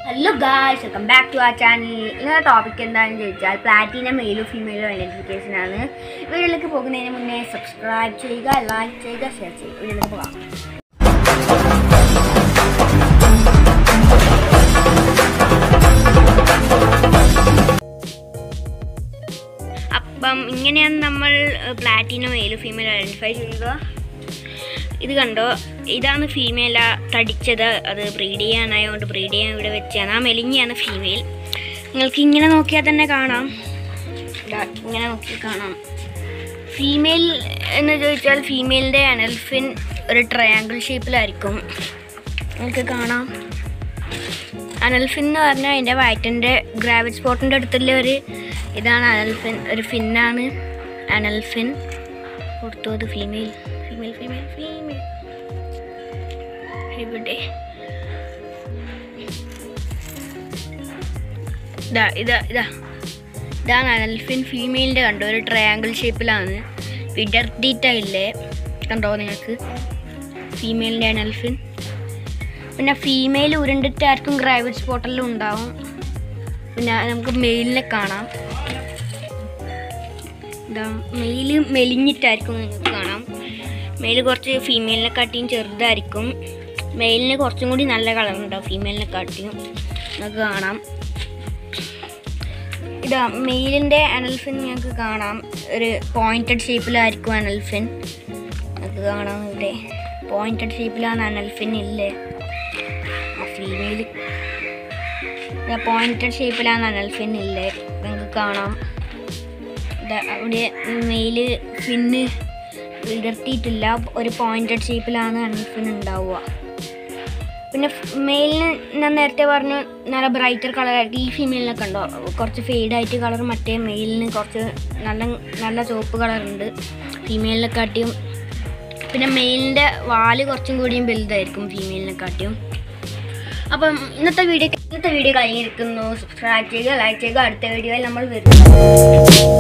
hello guys welcome back to ആ channel ഇന്നത്തെ topic എന്താണെന്ന് ചോദിച്ചാൽ പ്ലാറ്റിനം മെയിലും ഫീമെയിലും ഐഡൻറ്റിഫിക്കേഷൻ ആണ് വീഡിയോയിലേക്ക് പോകുന്നതിന് മുന്നേ സബ്സ്ക്രൈബ് ചെയ്യുക ലൈക്ക് ചെയ്യുക ഷെയർ ചെയ്യുക വീഡിയോയിലേക്ക് പോകാം അപ്പം ഇങ്ങനെയാണ് നമ്മൾ പ്ലാറ്റിനം മെയിലും ഫീമെയിലും ഐഡൻറ്റിഫൈ ചെയ്യുക ഇത് കണ്ടോ ഇതാണ് ഫീമെയിൽ തടിച്ചത് അത് ബ്രീഡ് ചെയ്യാനായതുകൊണ്ട് ബ്രീഡ് ചെയ്യാൻ ഇവിടെ വെച്ചാണ് ആ മെലിഞ്ഞാണ് ഫീമെയിൽ നിങ്ങൾക്ക് ഇങ്ങനെ നോക്കിയാൽ തന്നെ കാണാം ദാ ഇങ്ങനെ നോക്കി കാണാം ഫീമെയിൽ എന്ന് ചോദിച്ചാൽ ഫീമെയിലിൻ്റെ അനൽഫിൻ ഒരു ട്രയാങ്കിൾ ഷേപ്പിലായിരിക്കും നിങ്ങൾക്ക് കാണാം അനൽഫിൻ എന്ന് പറഞ്ഞാൽ അതിൻ്റെ വയറ്റിൻ്റെ ഗ്രാവിറ്റ് സ്പോട്ടിൻ്റെ അടുത്തുള്ള ഒരു ഇതാണ് അനൽഫിൻ ഒരു ഫിന്നാണ് അനൽഫിൻ കൊടുത്തു അത് ഫീമെയിൽ ഫീമെയിൽ ഫീമെയിൽ ഫീമെയിൽ ഇവിടെ ഇതാ ഇതാ ഇതാ ഇതാണ് അനൽഫിൻ ഫീമെയിലിൻ്റെ കണ്ടോ ഒരു ട്രയാങ്കിൾ ഷേപ്പിലാണ് വിടർത്തിയിട്ടില്ലേ കണ്ടോ നിങ്ങൾക്ക് ഫീമെയിലിൻ്റെ അനൽഫിൻ പിന്നെ ഫീമെയിൽ ഉരുണ്ടിട്ടായിരിക്കും ഗ്രാവിറ്റ് സ്പോട്ടെല്ലാം ഉണ്ടാവും പിന്നെ നമുക്ക് മെയിലിനെ കാണാം ഇതാ മെയില് മെലിഞ്ഞിട്ടായിരിക്കും നിങ്ങൾക്ക് കാണാം മെയിൽ കുറച്ച് ഫീമെയിലിനെ കാട്ടിയും ചെറുതായിരിക്കും മെയിലിന് കുറച്ചും കൂടി നല്ല കളർ ഉണ്ടാവും ഫീമെയിലിനെ കാട്ടിയും നിങ്ങൾക്ക് കാണാം ഇതാ മെയിലിൻ്റെ അനൽഫിൻ ഞങ്ങൾക്ക് കാണാം ഒരു പോയിൻറ്റഡ് ഷേപ്പിലായിരിക്കും അനൽഫിൻ നിങ്ങൾക്ക് കാണാം ഇവിടെ പോയിൻറ്റഡ് ഷേപ്പിലാണ് അനൽഫിൻ ഇല്ലേ ആ ഫീമെയിൽ പോയിൻറ്റഡ് ഷേപ്പിലാണ് അനൽഫിൻ ഇല്ലേ നിങ്ങൾക്ക് കാണാം ദാ അവിടെ മെയില് ഫിന്ന് വിടർത്തിയിട്ടില്ല ഒരു പോയിൻറ്റഡ് ഷേപ്പിലാണ് അൺഫിൻ ഉണ്ടാവുക പിന്നെ മെയിലിന് ഞാൻ നേരത്തെ പറഞ്ഞു നല്ല ബ്രൈറ്റർ കളറായിട്ട് ഈ ഫീമെയിലിനൊക്കെ ഉണ്ടോ കുറച്ച് ഫെയ്ഡായിട്ട് കളർ മറ്റേ മെയിലിന് കുറച്ച് നല്ല നല്ല ചുവപ്പ് കളറുണ്ട് ഫീമെയിലിനെക്കാട്ടിയും പിന്നെ മെയിലിൻ്റെ വാല് കുറച്ചും കൂടിയും വലുതായിരിക്കും ഫീമെയിലിനെക്കാട്ടിയും അപ്പം ഇന്നത്തെ വീഡിയോ ഇന്നത്തെ വീഡിയോ കഴിഞ്ഞിരിക്കുന്നു സബ്സ്ക്രൈബ് ചെയ്യുക ലൈക്ക് ചെയ്യുക അടുത്ത വീഡിയോയിൽ നമ്മൾ വരുന്നു